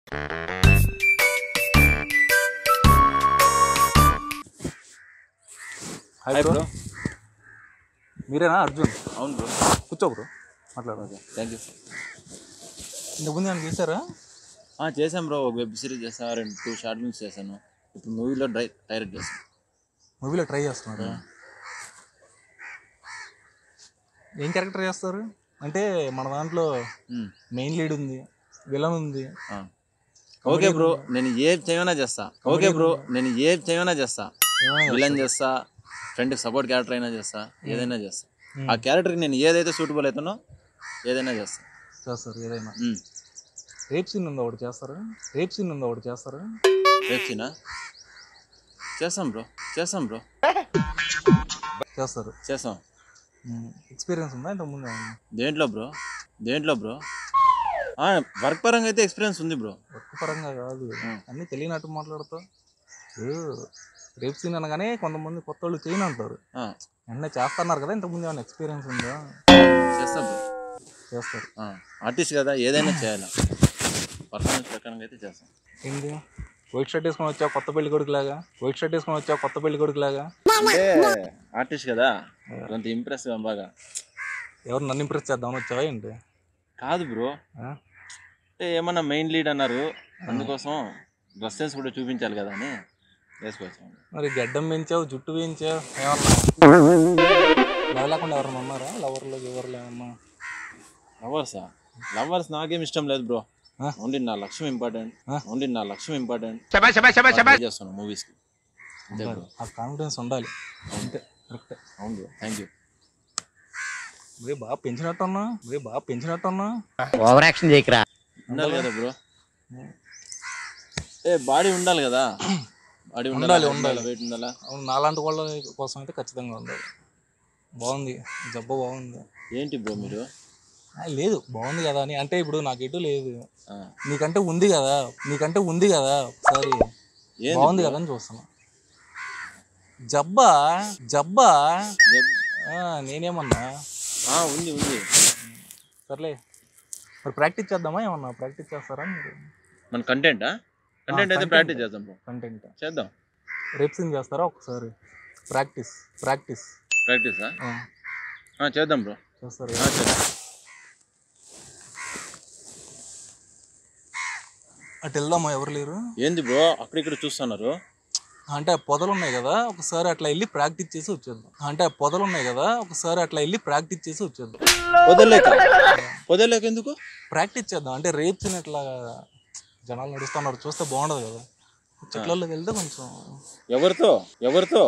Hi bro మీరేనా అర్జున్ అవును bro కూర్చో బ్రో మాట్లాడదు థ్యాంక్ యూ ఇంతకుముందు ఏమైనా చేశారా చేశాను బ్రో ఒక వెబ్ సిరీస్ చేశాను రెండు టూ షార్ట్ ఫిల్మ్స్ చేశాను ఇప్పుడు మూవీలో డై డైరెక్ట్ చేశాను మూవీలో ట్రై చేస్తున్నారా ఏం క్యారెక్టర్ చేస్తారు అంటే మన దాంట్లో మ్మ్. మెయిన్ లీడ్ ఉంది విలన్ ఉంది ఆ. ఓకే బ్రో నేను ఏ చేయమైనా చేస్తా ఓకే బ్రో నేను ఏ చేయమైనా చేస్తా ఏమైనా విలన్ చేస్తా ఫ్రెండ్కి సపోర్ట్ క్యారెక్టర్ అయినా చేస్తా ఏదైనా చేస్తా ఆ క్యారెక్టర్కి నేను ఏదైతే సూటబుల్ అవుతానో ఏదైనా చేస్తా చేస్తారు ఏదైనా మ్మ్. రేప్ సీన్ ఉందా ఒకటి చేస్తారా రేప్ సీన్ ఉందా ఒకటి చేస్తారా రేపు సీనా చేస్తాం బ్రో చేస్తాం బ్రో చేస్తారు చేస్తాం ఎక్స్పీరియన్స్ ఉందా ఇంతకుముందు ఏమన్నా దేంట్లో బ్రో దేంట్లో బ్రో వర్క్ పరంగా అయితే ఎక్స్పీరియన్స్ ఉంది బ్రో వర్క్ పరంగా కాదు అన్నీ తెలియనట్టు మాట్లాడతావు రేప్ సీన్ అనగానే కొంతమంది కొత్త వాళ్ళు చేయను అంటారు ఆ, వెంటనే చేస్తున్నారు కదా ఇంతకుముందు ఏమైనా ఎక్స్పీరియన్స్ ఉందా చేస్తాం బ్రో చేస్తారు ఆర్టిస్ట్ కదా ఏదైనా చేయాలి పర్ఫార్మెన్స్ ప్రకారంగా అయితే చేస్తాం ఏంటి వైట్ షర్ట్ వేసుకొని వచ్చావు కొత్త పెళ్లి కొడుకు లాగా వైట్ షర్ట్ వేసుకొని వచ్చావు కొత్త పెళ్లి కొడుకు లాగా అంటే ఆర్టిస్ట్ కదా కొంత ఇంప్రెస్ బాగా ఎవరు నన్ను ఇంప్రెస్ చేద్దామని వచ్చావా ఏంటి కాదు బ్రో ఆ? అంటే ఏమన్నా మెయిన్ లీడ్ అన్నారు అందుకోసం డ్రెస్సెస్ కూడా చూపించాలి కదా అని వేసుకోవచ్చు మరి గడ్డం పెంచావు జుట్టు పెంచావు ఏమన్నా లవ్ లేకుండా ఎవరన్నా ఉన్నారా లవర్లు ఎవరు ఏమన్నా లవర్సా లవర్స్ నాకేం ఇష్టం లేదు బ్రో ఆ? ఓన్లీ నా లక్ష్యం ఇంపార్టెంట్ ఆ? ఓన్లీ నా లక్ష్యం ఇంపార్టెంట్ చేస్తాను మూవీస్కి అంతే బ్రో ఆ కాన్ఫిడెన్స్ ఉండాలి అంతే కరెక్ట్ అవును బ్రో థ్యాంక్ యూ మరి బాగా పెంచినట్టున్నా మరి బాగా పెంచినట్టున్నా ఓవర్ యాక్షన్ చేయకరా ఉండాలి కదా బ్రో ఏ బాడీ ఉండాలి కదా బాడీ ఉండాలి, ఉండాలి ఉండాలి. వెయిట్ ఉండాలా అవును నాలాంటి వాళ్ళ కోసం అయితే ఖచ్చితంగా ఉండాలి బాగుంది జబ్బ బాగుంది ఏంటి బ్రో మీరు ఆ, లేదు బాగుంది కదా అని అంటే ఇప్పుడు నాకు ఎటు లేదు ఆ, నీకంటే ఉంది కదా నీకంటే ఉంది కదా ఒకసారి ఏంది బాగుంది bro? కదా అని చూస్తున్నా జబ్బా జబ్బా జబ్- ఆ, నేనేమన్నా ఆ, ఉంది ఉంది సర్లే మరి ప్రాక్టీస్ చేద్దామా ఏమన్నా ప్రాక్టీస్ చేస్తారా మీరు మన కంటెంటా కంటెంట్ అయితే content. ప్రాక్టీస్ చేద్దాం బ్రో కంటెంట్ చేద్దాం రేప్ సింగ్ చేస్తారా ఒకసారి ప్రాక్టీస్ ప్రాక్టీస్ ప్రాక్టీసా ఆ, చేద్దాం బ్రో చేస్తారు ఆ, చేద్దాం అటు వెళ్దామా ఎవరు లేరు ఏంది బ్రో అక్కడ ఇక్కడ చూస్తున్నారు అంటే ఆ పొదలు ఉన్నాయి కదా ఒకసారి అట్లా వెళ్ళి ప్రాక్టీస్ చేసి వచ్చేద్దాం అంటే ఆ పొదలు ఉన్నాయి కదా ఒకసారి అట్లా వెళ్ళి ప్రాక్టీస్ చేసి వచ్చేద్దాం పొదలేక పొదలేక ఎందుకు ప్రాక్టీస్ చేద్దాం అంటే రేప్ ఇట్లా జనాలు నడుస్తున్నారు చూస్తే బాగుండదు కదా చెట్లలో వెళ్తే కొంచెం ఎవరితో ఎవరితో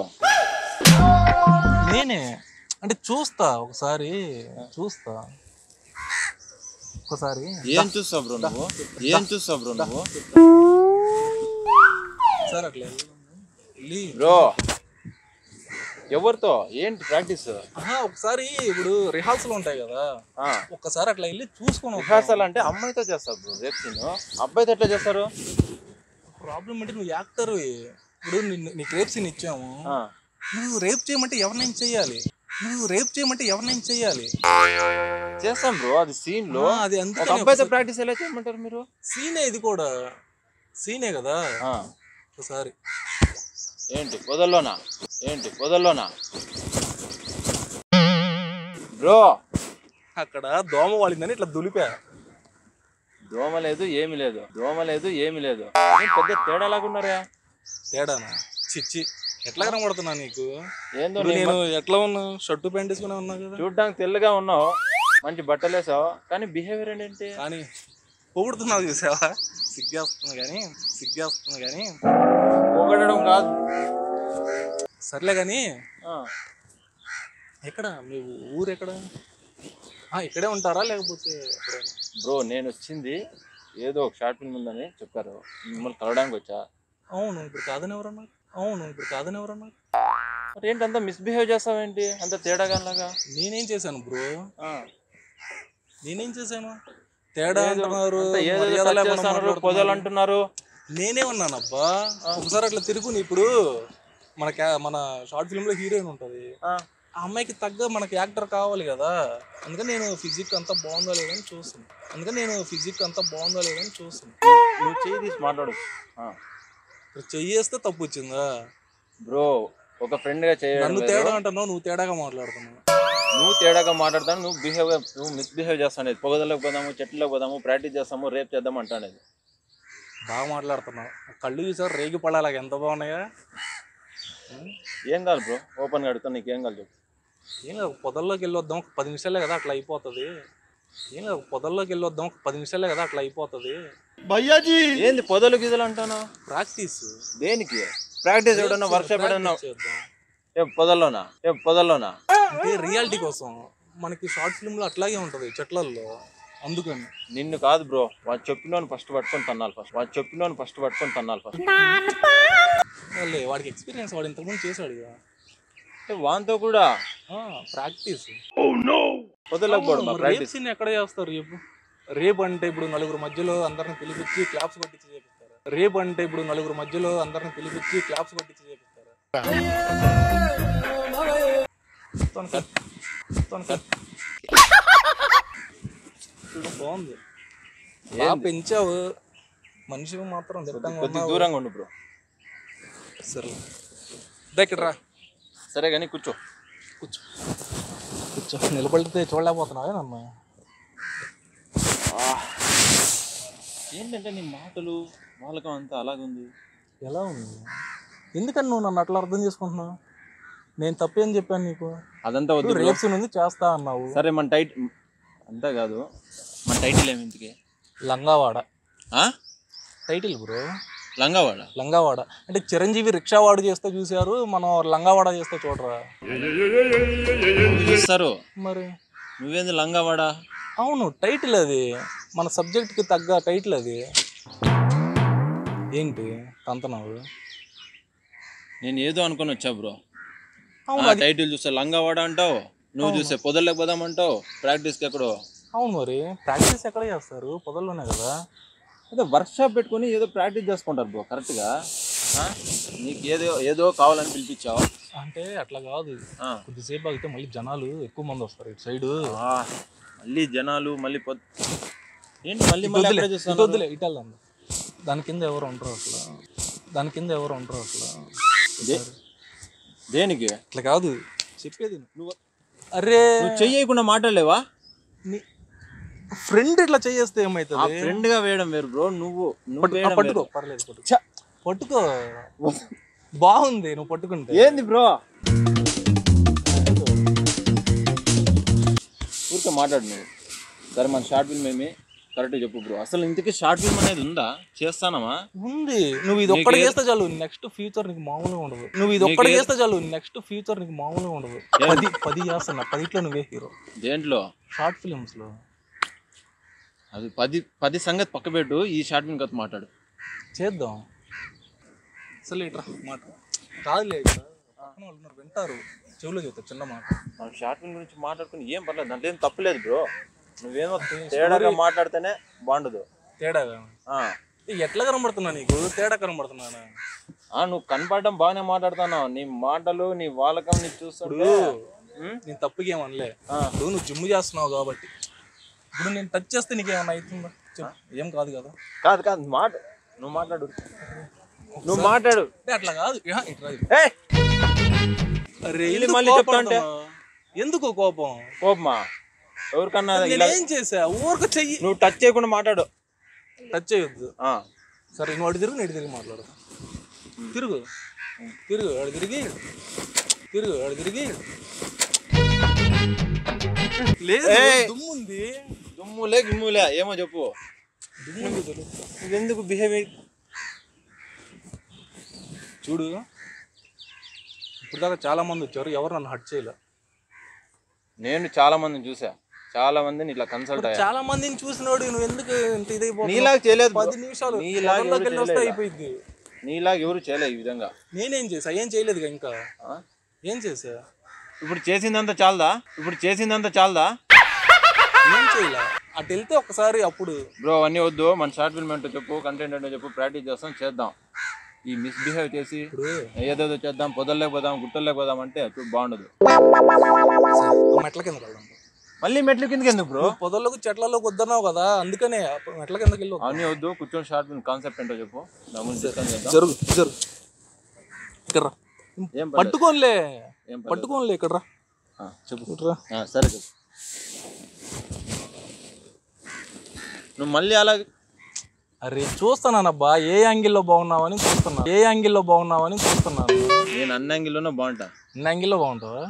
నేనే అంటే చూస్తా ఒకసారి చూస్తా ఒకసారి ఏం చూస్తావు బ్రో నువ్వు ఏం చూస్తావు బ్రో నువ్వు ఒకసారి అట్లా వెళ్దాం. వెళ్ళి బ్రో ఎవరితో ఏంటి ప్రాక్టీస్ ఆహా, ఒకసారి ఇప్పుడు రిహార్సల్ ఉంటాయి కదా ఒక్కసారి అట్లా వెళ్ళి చూసుకొని రిహార్సల్ అంటే అమ్మాయితో చేస్తారు బ్రో రేపు సీన్ అబ్బాయితో ఎట్లా చేస్తారు ప్రాబ్లం అంటే నువ్వు యాక్టర్ ఇప్పుడు నిన్ను- నీకు రేప్ సీన్ ఇచ్చాము ఆ, నువ్వు రేప్ చేయమంటే ఎవరినైనా చెయ్యాలి నువ్వు రేప్ చేయమంటే ఎవరినైనా చెయ్యాలి చేస్తాం బ్రో అది సీన్ లో ఆ, అది ఒక అందుకని అబ్బాయితో ప్రాక్టీస్ ఎలా చేయమంటారు మీరు సీనే ఇది కూడా సీనే కదా ఆ, ఒకసారి ఏంటి పొదల్లోనా ఏంటి పొదల్లోనా బ్రో అక్కడ దోమ వాడిందని ఇట్లా దులిపా దోమ లేదు ఏమి లేదు దోమ లేదు ఏమి లేదు ఏం పెద్ద తేడా లాగున్నారా తేడానా చిచ్చి ఎట్లా కనబడుతున్నా నీకు ఏందో ఇప్పుడు నీ నేను ఎట్లా ఉన్నా షర్టు ప్యాంట్ వేసుకుని ఉన్నా కదా చూడ్డానికి తెల్లగా ఉన్నావు మంచి బట్టలు వేసావు కానీ బిహేవియర్ ఏంటి కానీ పొగుడుతున్నావు చూసావా సిగ్గేస్తుంది కానీ సిగ్గేస్తుంది కానీ పొగడడం కాదు సర్లే కానీ ఆ, ఎక్కడ మీ ఊరు ఎక్కడ ఆ, ఇక్కడే ఉంటారా లేకపోతే ఎక్కడైనా బ్రో నేను వచ్చింది ఏదో ఒక షార్ట్ ఫిల్మ్ ఉందని చెప్పారు మిమ్మల్ని కలవడానికి వచ్చా అవును ఇప్పుడు కాదని ఎవరన్నారు అవును ఇప్పుడు కాదని ఎవరన్నారు మరి ఏంటి అంత మిస్బిహేవ్ చేస్తావేంటి అంత తేడాగా లాగా నేనేం చేశాను బ్రో ఆ, నేనేం చేశాను తేడా ఏదో అంటున్నారు అంత ఏదేదో మర్యాద touch లేకుండా చేస్తున్నారు, మాట్లాడుతున్నారు. పొదలు అంటున్నారు నేనే ఉన్నానబ్బా ఒకసారి అట్లా తిరుగుని ఇప్పుడు మన క్యా- మన షార్ట్ ఫిల్మ్ లో హీరోయిన్ ఉంటది ఆ, ఆ అమ్మాయికి తగ్గ మనకి యాక్టర్ కావాలి కదా అందుకని నేను ఫిజిక్ అంతా బాగుందా లేదని చూస్తాను అందుకని నేను ఫిజిక్ అంతా బాగుందా లేదని చూస్తాను నువ్వు చేయి తీసి మాట్లాడు ఇప్పుడు చెయ్యేస్తే తప్పు వచ్చిందా బ్రో ఒక ఫ్రెండ్ గా చేయడం నన్ను వేరు. తేడా అంటున్నావు నువ్వు తేడాగా మాట్లాడుతున్నావు నువ్వు తేడాగా మాట్లాడతాను నువ్వు బిహేవ్ నువ్వు మిస్బిహేవ్ చేస్తానేది పొగదలకు పోదాము చెట్లకు పోదాము ప్రాక్టీస్ చేస్తాము రేపు చేద్దాం అంటానేది బాగా మాట్లాడుతున్నావు కళ్ళు చూసారు రేగి పడాలి ఎంత బాగున్నాయా ఏం కాదు బ్రో ఓపెన్ గా అడుగుతాను నీకు ఏం కాదు చెప్పు ఏం కాదు పొదల్లోకి వెళ్ళొద్దాం ఒక పది నిమిషాలే కదా అట్లా అయిపోతుంది ఏం కాదు పొదల్లోకి వెళ్ళొద్దాం ఒక పది నిమిషాలే కదా అట్లా అయిపోతుంది ఏంది పొదలు గిదలు అంటాను ప్రాక్టీస్ దేనికి ప్రాక్టీస్ ఎవడన్నా వర్షాప్ ఎవడన్నా చేద్దాం ఏ పొదల్లోనా ఏ పొదల్లోనా అంటే రియాలిటీ కోసం మనకి షార్ట్ ఫిల్మ్ లో అట్లాగే ఉంటది చెట్లల్లో అందుకని నిన్ను కాదు బ్రో వాడు చెప్పినోని ఫస్ట్ పట్టుకొని తన్నాలి ఫస్ట్ వాడు చెప్పినోని ఫస్ట్ పట్టుకొని తన్నాలి ఫస్ట్ వాళ్ళే వాడికి ఎక్స్పీరియన్స్ వాడు ఇంతకుముందు చేశాడు కదా ఏ వాంతో కూడా ప్రాక్టీస్ పొదలకు పోవడం రేప్ ప్రాక్టీస్ సీన్ ఎక్కడ చేస్తారు చెప్పు రేప్ అంటే ఇప్పుడు నలుగురు మధ్యలో అందరిని పిలిపించి క్లాప్స్ కొట్టించి చేపిస్తారు రేప్ అంటే ఇప్పుడు నలుగురు మధ్యలో అందరిని పిలిపించి క్లాప్స్ కొట్టించి చేపిస్తారు తోని కట్. తోని కట్. చూడు, బాగుంది బాగా పెంచావు మనిషి మాత్రం దిట్టంగా కొద్ది ఉన్నావు దూరంగా ఉండు బ్రో సరే దగ్గర రా సరే కానీ కూర్చో కూర్చో కూర్చో నిలబడితే చూడలేకపోతున్నావే నన్ను ఏంటంటే నీ మాటలు వాళ్ళకం అంతా అలాగుంది ఎలా ఉంది ఎందుకని నువ్వు నన్ను అట్లా అర్థం చేసుకుంటున్నావు నేను తప్పేం చెప్పాను నీకు అదంతా వద్దు bro. రేప్స్ ఉంది చేస్తా అన్నావు సరే మన టైట్ అంతా కాదు మన టైటిల్ ఏమి ఇంతకి లంగావాడ ఆ? టైటిల్ బ్రో లంగావాడ లంగావాడ అంటే చిరంజీవి రిక్షావాడు చేస్తే చూశారు మనం లంగావాడ చేస్తే చూడరా చూస్తారు మరి నువ్వేంది లంగావాడా అవును టైటిల్ అది మన సబ్జెక్ట్కి తగ్గ టైటిల్ అది ఏంటి తంతనావు నేను ఏదో అనుకొని వచ్చా బ్రో అవును ఆ టైటిల్ చూస్తే లంగావాడ అంటావు నువ్వు చూస్తే పొదల్లోకి పోదామంటావు ప్రాక్టీస్కి ఎక్కడో అవును మరి ప్రాక్టీస్ ఎక్కడ చేస్తారు పొదల్లోనే కదా అదే వర్క్షాప్ పెట్టుకొని ఏదో ప్రాక్టీస్ చేసుకుంటారు బ్రో కరెక్ట్గా నీకు ఏదో ఏదో కావాలని పిలిపించావు అంటే అట్లా కాదు ఆ. కొద్దిసేపు ఆగితే మళ్ళీ జనాలు ఎక్కువ మంది వస్తారు ఇటు సైడ్ ఆ, మళ్ళీ జనాలు మళ్ళీ పొద్ ఏంటి మళ్ళీ మళ్ళీ అక్కడే చూస్తాను వద్దులే ఇటు వెళ్దాం దాని కింద ఎవరు ఉంటారు అసలు దాని కింద ఎవరు ఉంటారు అసలు దే- దేనికి అట్లా కాదు చెప్పేది నువ్వు అరే నువ్వు చెయ్యకుండా మాట్లాడలేవా నీ ఫ్రెండ్ ఇట్లా చేస్తే ఆ ఏమవుతుంది ఫ్రెండ్ గా వేయడం వేరు బ్రో నువ్వు నువ్వు ఆ, వేయడం పట్టుకో వేరు. పర్లేదు పట్టుకో పట్టుకో బాగుంది నువ్వు పట్టుకుంటే ఏంది బ్రో ఊరికే మాట్లాడు నువ్వు సరే మన షార్ట్ ఫిల్మ్ ఏమి కరెక్ట్ చెప్పు బ్రో అసలు ఇంతకీ షార్ట్ ఫిల్మ్ అనేది ఉందా చేస్తానమా ఉంది నువ్వు ఇది ఒక్కటి చేస్తే చాలు నెక్స్ట్ ఫ్యూచర్ నీకు మామూలుగా ఉండదు నువ్వు ఇది ఒక్కటి చేస్తే చాలు నెక్స్ట్ ఫ్యూచర్ నీకు మామూలుగా ఉండదు పది పది చేస్తున్నా పదిట్లో నువ్వే హీరో దేంట్లో షార్ట్ ఫిల్మ్స్ లో అది పది పది సంగతి పక్క పెట్టు ఈ షార్ట్ ఫిల్మ్ కథ మాట్లాడు చేద్దాం అసలు ఇట్రా మాట కాదులే ఇట్రా. పక్కన వాళ్ళు ఉన్నారు, వింటారు చెవిలో చెప్తా చిన్న మాట మనం షార్ట్ ఫిల్మ్ గురించి మాట్లాడుకుని ఏం పర్లేదు దాంట్లో ఏం తప్పులేదు బ్రో నువ్వేమో తేడాగా మాట్లాడితేనే బాగుండదు తేడాగా ఆ. ఏ, ఎట్లా కనబడుతున్నా నీకు తేడా కనబడుతున్నానా ఆ, నువ్వు కనపడడం బాగానే మాట్లాడుతున్నావు నీ మాటలు నీ వాలకం నీ చూస్తుంటే ఉమ్? నేను తప్పుగా ఏమనలే ఆ. ఇప్పుడు నువ్వు జిమ్ చేస్తున్నావు కాబట్టి ఇప్పుడు నేను టచ్ చేస్తే నీకేమన్నా అవుతుందా చెప్పు ఏం కాదు కదా కాదు కాదు మాట నువ్వు మాట్లాడు నువ్వు మాట్లాడు అంటే అట్లా కాదు యా, ఇట్రా ఇది. ఏయ్! అరే మళ్ళీ ఎందుకు మళ్ళీ చెప్తా అంటే? కోపడుతున్నావు? ఎందుకు కోపం కోపమా ఎవరికన్నా ఇలా నేనేం చేసా ఊరికి చెయ్యి నువ్వు టచ్ చేయకుండా మాట్లాడు టచ్ చేయొద్దు ఆ. సరే నువ్వు అటు తిరుగు నేను తిరిగి మాట్లాడు తిరుగు తిరుగు అడు తిరిగి తిరుగు అడు తిరిగి లేదు ఏయ్! దుమ్ము ఉంది దుమ్ములే గిమ్ములే ఏమో చెప్పు దుమ్ము ఉంది తెలుసు. నువ్వెందుకు బిహేవియర్ చూడు ఇప్పుడు దాకా చాలా మంది వచ్చారు ఎవరు నన్ను హట్ చేయలే నేను చాలా మందిని చూసా చాలా మందిని ఇట్లా కన్సల్ట్ అయ్యా చాలా మందిని చూసినోడు నువ్వు ఎందుకు ఇంత ఇదైపోతున్నావు నీలాగా చేయలేదు పది నిమిషాలు నీలాగా పొలంలోకి ఎవరు వెళ్ళి వస్తే చేయలేదు. అయిపోయింది నీలాగా ఎవరు చేయలే ఈ విధంగా నేనేం చేసా ఏం చేయలేదుగా ఇంకా ఆ? ఏం చేసా ఇప్పుడు చేసిందంతా చాలదా ఇప్పుడు చేసిందంతా చాలదా ఏం చేయలే అటు వెళ్తే ఒకసారి అప్పుడు బ్రో అవన్నీ వద్దు మన షార్ట్ ఫిల్మ్ ఏంటో చెప్పు కంటెంట్ ఏంటో చెప్పు ప్రాక్టీస్ చేస్తాం చేద్దాం ఈ మిస్బిహేవ్ చేసి ఇప్పుడు ఏదేదో చేద్దాం పొదల్లోకి పోదాం గుట్టల్లోకి పోదాం అంటే చూడు బాగుండదు ఆ మెట్ల కింద వెళ్దాం మళ్ళీ మెట్ల కిందకి ఎందుకు బ్రో నువ్వు పొదల్లోకి చెట్లలోకి వద్దన్నావు కదా అందుకనే మెట్ల కిందకి వెళ్ళి అవన్నీ వద్దు కూర్చొని షార్ట్ ఫిల్మ్ కాన్సెప్ట్ ఏంటో చెప్పు దాని గురించి discuss చేద్దాం. జరుగు జరుగు ఇక్కడ రా. ఏం పర్లేదు. పట్టుకోనిలే ఏం పర్లేదు. పట్టుకోనిలే ఇక్కడ రా. ఆ, చెప్పు ఇక్కడ రా. ఆ, సరే చెప్పు నువ్వు మళ్ళీ అలా అరే చూస్తున్నానబ్బా ఏ యాంగిల్లో బాగున్నావని చూస్తున్నా ఏ యాంగిల్లో బాగున్నావని చూస్తున్నాను నేను అన్న యాంగిల్లోనే బాగుంటా ఇన్ని యాంగిల్లో బాగుంటావా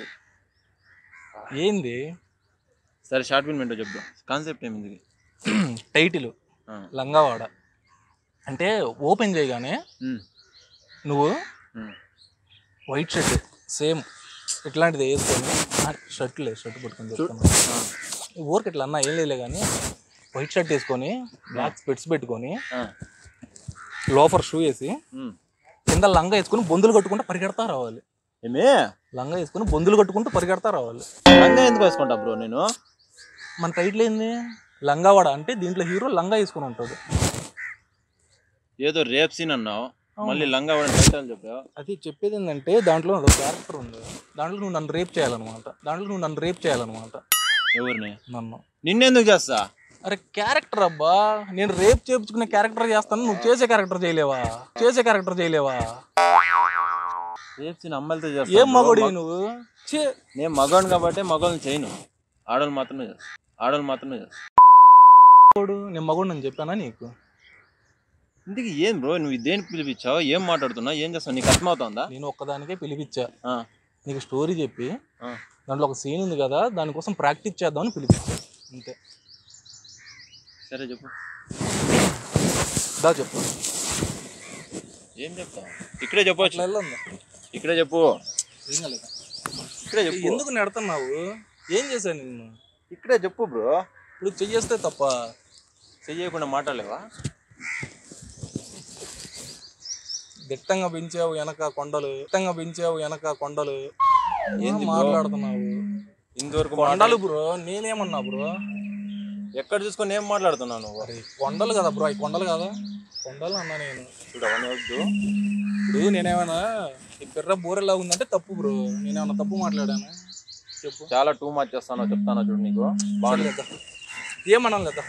ఏంది సరే షార్ట్ ఫిల్మ్ ఏంటో చెప్దాం కాన్సెప్ట్ ఏమింది టైటిల్ లంగావాడ అంటే ఓపెన్ చేయగానే నువ్వు వైట్ షర్ట్ సేమ్ ఇట్లాంటిది వేసుకొని షర్ట్ లేదు షర్ట్ పట్టుకొని చెప్తాను ఊరికి ఇట్లా అన్నా ఏం లేదులే కానీ వైట్ షర్ట్ వేసుకొని బ్లాక్ స్పెట్స్ పెట్టుకొని లోఫర్ షూ వేసి కింద లంగా వేసుకొని బొందులు కట్టుకుంటూ పరిగెడతా రావాలి ఏమే లంగా వేసుకొని బొందులు కట్టుకుంటూ పరిగెడతా రావాలి లంగా ఎందుకు వేసుకుంటా బ్రో నేను మన టైటిల్ ఏంది లంగావాడ అంటే దీంట్లో హీరో లంగా వేసుకుని ఉంటాడు ఏదో రేప్ సీన్ అన్నావు మళ్ళీ లంగా కూడా టైటిల్ చెప్పావు అది చెప్పేది ఏంటంటే దాంట్లో ఒక క్యారెక్టర్ ఉంది దాంట్లో నువ్వు నన్ను రేప్ చేయాలన్నమాట దాంట్లో నువ్వు నన్ను రేప్ చేయాలన్నమాట ఎవరిని నన్ను నిన్నెందుకు చేస్తా అరే క్యారెక్టర్ అబ్బా నేను రేప్ చేయించుకునే క్యారెక్టర్ చేస్తాను నువ్వు చేసే క్యారెక్టర్ చేయలేవా చేసే క్యారెక్టర్ చేయలేవా రేప్ సీన్ అమ్మాయిలతో ఏం చేస్తా మగోడి నువ్వు చే నేను మగవాడిని కాబట్టి మగవాళ్ళని చేయను ఆడవాళ్ళు మాత్రమే చేస్తా ఆడవాళ్ళు మాత్రమే చేస్తా మగోడు నేను మగోడు అని చెప్పానా నీకు ఇందుకు ఏం బ్రో నువ్వు దేనికి పిలిపించావు ఏం మాట్లాడుతున్నావు ఏం చేస్తావు నీకు అర్థమవుతుందా నేను ఒక్కదానికే పిలిపించా ఆ, నీకు స్టోరీ చెప్పి ఆ. దాంట్లో ఒక సీన్ ఉంది కదా దానికోసం ప్రాక్టీస్ చేద్దామని పిలిపించా అంతే సరే చెప్పు దా చెప్పు ఏం చెప్తావు ఇక్కడే చెప్పవచ్చు ఇట్లా వెళ్ళందా ఇక్కడే చెప్పు ఏం కాలేదు ఇక్కడే చెప్పు ఎందుకు నెడుతున్నావు ఏం చేశాను నిన్ను ఇక్కడే చెప్పు బ్రో ఇప్పుడు చెయ్యేస్తే తప్ప చెయ్యకుండా మాట్లాడలేవా దిట్టంగా పెంచావు వెనక కొండలు దిట్టంగా పెంచావు వెనక కొండలు ఏంది bro? మాట్లాడుతున్నావు ఇంతవరకు కొండలు బ్రో నేనేమన్నా బ్రో మాట్లా- ఎక్కడ చూసుకొని ఏం మాట్లాడుతున్నావు నువ్వు అరే కొండలు కదా బ్రో అవి కొండలు కదా కొండలు అన్నా నేను చూడు అవన్నీ వద్దు ఇప్పుడు నేనేమైనా ఈ పిర్ర బోరెలా ఉందంటే తప్పు బ్రో నేనేమన్నా తప్పు మాట్లాడాను చెప్పు చాలా టూ మచ్ చేస్తానో చెప్తానో చూడు నీకు బాగుంది లేదా ఏమన్నాను లేదా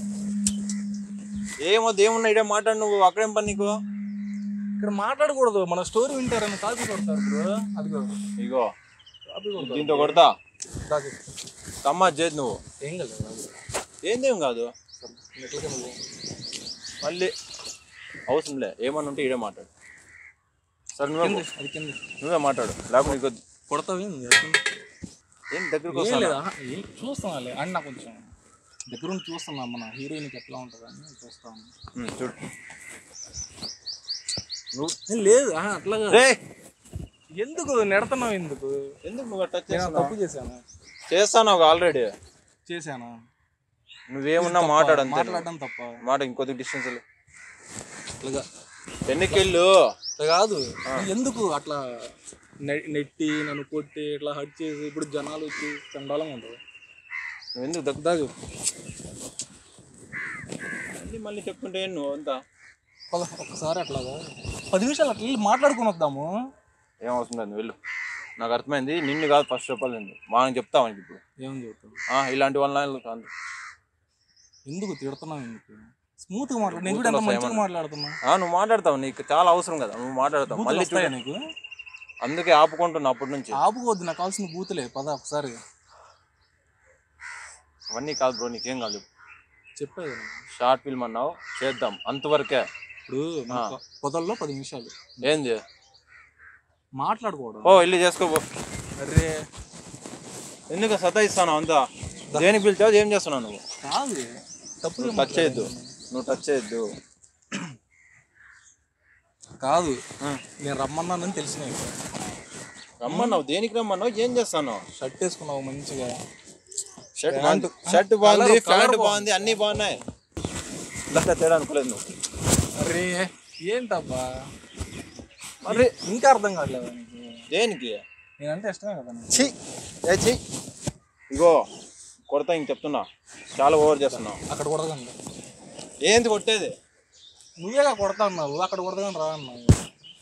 ఏమొద్దు ఏమున్నా ఇడే మాట్లాడు నువ్వు అక్కడేం పని నీకు ఇక్కడ మాట్లాడకూడదు మన స్టోరీ వింటారని కాపీ కొడతారు బ్రో అదిగో ఇగో కాపీ కొడతారు దీంతో కొడతా దా చెప్పు. కమ్మా చేతి నువ్వు ఏం కదా ఏందేం కాదు నెట్లకి నువ్వు మళ్ళీ అవసరంలే ఏమన్నా ఉంటే ఇడే మాట్లాడు సరే నువ్వే కింది, అది కింద నువ్వే మాట్లాడు లేకపోతే నీకు వద్దు. కొడతావేంది ఏం దగ్గరకు ఏం వస్తాను లేదా ఏం చూస్తున్నాలే అన్న కొంచెం దగ్గరుండి చూస్తున్నా మన హీరోయిన్కి ఎట్లా ఉంటుందని చూస్తాను చూడు నువ్వు ఏం లేదు ఆహా, అట్లాగా రే ఎందుకు నెడతావు ఎందుకు ఎందుకు నువ్వు టచ్ నేను చేస్తున్నావు తప్పు చేశాను చేస్తాను ఆల్రెడీ చేశానా నువ్వేమున్నా మాట్లాడు అంతే నువ్వు. మాట్లాడడం తప్ప మాట ఇంకొద్ది డిస్టెన్స్ అట్లాగా పెన్నికెళ్ళు అట్లా కాదు ఎందుకు అట్లా నె- నెట్టి నన్ను కొట్టి ఇట్లా హట్ చేసి ఇప్పుడు జనాలు వచ్చి చండాలంగా ఉంటుంది నువ్వు ఎందుకు దగ్గు దాగు మళ్ళీ మళ్ళీ చెప్పుకుంటే నువ్వు అంతా పద ఒక్కసారి అట్లాగా పది నిమిషాలు అట్లా వెళ్ళి మాట్లాడుకుని వద్దాము ఏం అవసరం లేదు నువ్వు వెళ్ళు నాకు అర్థమైంది నిన్ను కాదు ఫస్ట్ చెప్పాలి మనం చెప్తావు మనకి ఇప్పుడు ఏమని చెప్తావు ఆ, ఇలాంటి వన్ లైన్లు కాదు ఎందుకు తిడుతున్నావు ఎందుకు స్మూత్ గా మాట్లాడు నేను కూడా ఎంత మంచిగా మాట్లాడుతున్నా ఆ, నువ్వు మాట్లాడతావు నీకు చాలా అవసరం కదా నువ్వు మాట్లాడతావు బూతులు మళ్ళీ చూడు వస్తాయా నీకు అందుకే ఆపుకుంటున్నా అప్పటి నుంచి ఆపుకోవద్దు నాకు కావాల్సిన బూతులే పద ఒకసారి అవన్నీ కాదు బ్రో నీకేం కాదు చెప్పేది నేను. షార్ట్ ఫిల్మ్ అన్నావు చేద్దాం అంతవరకే ఇప్పుడు మనకు పొదల్లో పది నిమిషాలు ఏంది మాట్లాడకూడదు ఓ వెళ్ళి చేసుకో అరే ఎందుకు సతాయిస్తాను అంతా దేనికి పిలిచావు ఏం చేస్తున్నావు నువ్వు కాదు తప్పు నువ్వు టచ్ చేయొద్దు నువ్వు టచ్ చేయొద్దు కాదు ఆ. నేను రమ్మన్నానని తెలిసిన రమ్మన్నావు దేనికి రమ్మన్నావు ఏం చేస్తాను షర్ట్ వేసుకున్నావు మంచిగా షర్ట్ Pant. షర్ట్ బాగుంది Colour- ప్యాంట్ colour బాగుంది అన్ని బాగున్నాయి ఇలా తేడా అనుకోలేదు నువ్వు అరే ఏంటబ్బా మరి ఇంకా అర్థం కావట్లేదా నీకు దేనికి నేనంటే ఇష్టమే కదా నీకు. ఛీ ఏ ఛీ ఇగో కొడతా ఇంక చెప్తున్నా చాలా ఓవర్ చేస్తున్నావు అక్కడ కొడదాం ఏంది కొట్టేది నువ్వేగా కొడతా అన్నావు అక్కడ కొడదాం రా అన్నావు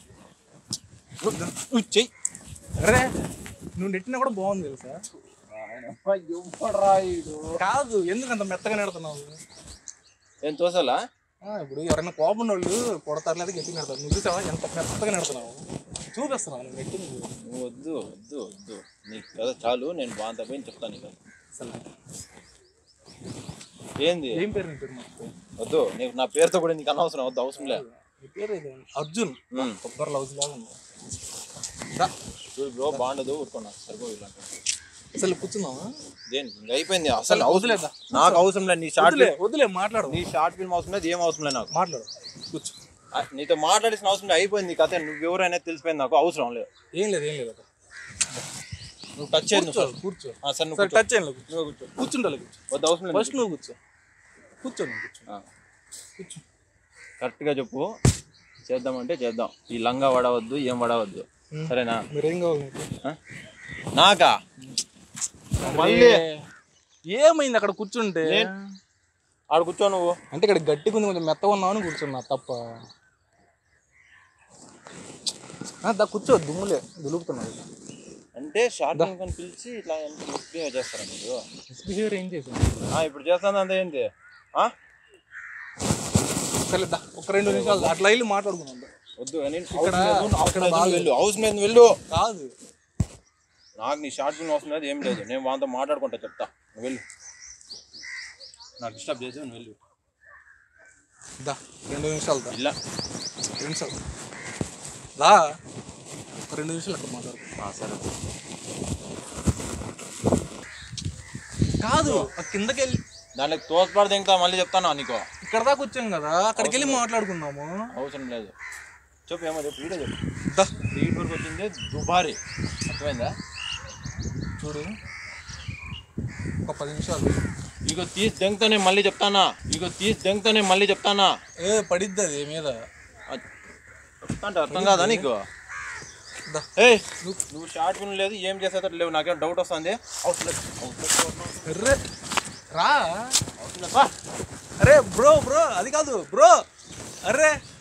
నువ్వు- నువ్వు చెయ్యి అరే నువ్వు నెట్టినా కూడా బాగుంది తెలుసా కాదు ఎందుకు అంత మెత్తగా నెడుతున్నావు ఏం తోసలా ఆ, ఇప్పుడు ఎవరైనా కోపం వాళ్ళు కొడతారు లేదా గట్టి నెడతారు నువ్వు చూసావా ఎంత మెత్తగా నెడుతున్నావు చూపిస్తున్నావు నువ్వు నెట్టి నువ్వు నువ్వు వద్దు వద్దు వద్దు నీకు కదా చాలు నేను బాగా పోయి చెప్తాను నీకు అసలు ఏంది ఏం పేరు నీ పేరు మర్చిపోయా. వద్దు నీకు నా పేరుతో కూడా నీకు అనవసరం వద్దు అవసరం లేదు నీ పేరు ఏదో ఉంది. అర్జున్ ఉమ్. కొబ్బరి లవ్స్ లాగా ఉంది రా. చూడు బ్రో బాగుండదు ఊరుకున్నా సరిపో ఇలాంటి అసలు కూర్చున్నావా దేని ఇంక అయిపోయింది అసలు అవసరం వదిలేదా? నాకు అవసరం లేదు నీ షార్ట్ వదిలే వదిలే మాట్లాడు నీ షార్ట్ ఫిల్మ్ అవసరం లేదు ఏం అవసరం లేదు నాకు మాట్లాడు కూర్చో ఆ, నీతో మాట్లాడాల్సిన అవసరం లేదు అయిపోయింది నీ కథ నువ్వు ఎవరైనా తెలిసిపోయింది నాకు అవసరం లేదు ఏం లేదు ఏం లేదు అక్కడ. నువ్వు టచ్ చేయదు కూర్చో కూర్చో ఆ, సరే నువ్వు సరే కూర్చో. టచ్ చేయాలి కూర్చో నువ్వు కూర్చో కూర్చుండాలి కూర్చో వద్దు అవసరం లేదు ఫస్ట్ నువ్వు కూర్చో కూర్చో నువ్వు కూర్చో ఆ, కూర్చో కరెక్ట్గా చెప్పు చేద్దామంటే చేద్దాం ఈ లంగా వడవద్దు ఏం వడవద్దు ఉమ్. సరేనా మీరేం కావాలి మీకు ఆ? నాకా మళ్ళీ ఏమైంది అక్కడ కూర్చుంటే ఆడ కూర్చో నువ్వు అంటే ఇక్కడ గట్టిగా ఉంది కొంచెం మెత్తగా ఉన్నావు అని కూర్చున్నా తప్ప ఆ, దా కూర్చో దుమ్ములే దులుపుతున్నావు అంటే షార్ట్ ఫిల్మ్ కానీ పిలిచి ఇట్లా మిస్బిహేవ్ చేస్తారా మీరు బిహేవియర్ ఏం చేసావు ఆ, ఇప్పుడు చేస్తాను అంతే ఏంటి ఆ? సరే దా ఒక రెండు నిమిషాలు అట్లా వెళ్ళి మాట్లాడుకున్నాం దా. వద్దు నేను ఇక్కడ- అవసరం లేదు, అవసరం ఇక్కడ లేదు, బాగా- వెళ్ళు అవసరం లేదు వెళ్ళు కాదు నాకు నీ షార్ట్ ఫిల్మ్ అవసరం లేదు ఏం లేదు నేను వాళ్ళతో మాట్లాడుకుంటా చెప్తా నువ్వు వెళ్ళు నాకు డిస్టర్బ్ చేసి నువ్వు వెళ్ళు దా రెండు నిమిషాలు దా ఇలా రెండు నిమిషాలు దా ఒక రెండు నిమిషాలు అక్కడ మాట్లాడుకో సరే కాదు ఆ కిందకి వెళ్ళి దానికి తోస్పాటు దింగుతా మళ్ళీ చెప్తాను నీకు ఇక్కడ దాకా వచ్చాం కదా అక్కడికి వెళ్ళి మాట్లాడుకుందాము అవసరం లేదు చెప్పు ఏమో చెప్పు వీడియో చెప్పు దా వీడి వరకు వచ్చింది దుబారి అర్థమైందా చూడు ఒక పది నిమిషాలు ఇగో తీసి దెంగతానే మళ్ళీ చెప్తానా ఇగో తీసి దెంగతానే మళ్ళీ చెప్తానా ఏ పడిద్ది అది మీద అది చెప్తా అంటే అర్థం కాదా నీకు దా ఏ నువ్వు షార్ట్ ఫిల్మ్ లేదు ఏం చేసేటట్టు లేవు నాకేం డౌట్ వస్తుంది అవసరం లేదు అవసరం లేదు, ఎర్రే రా అవసరం లేదు, బా. అరే బ్రో బ్రో అది కాదు బ్రో అరే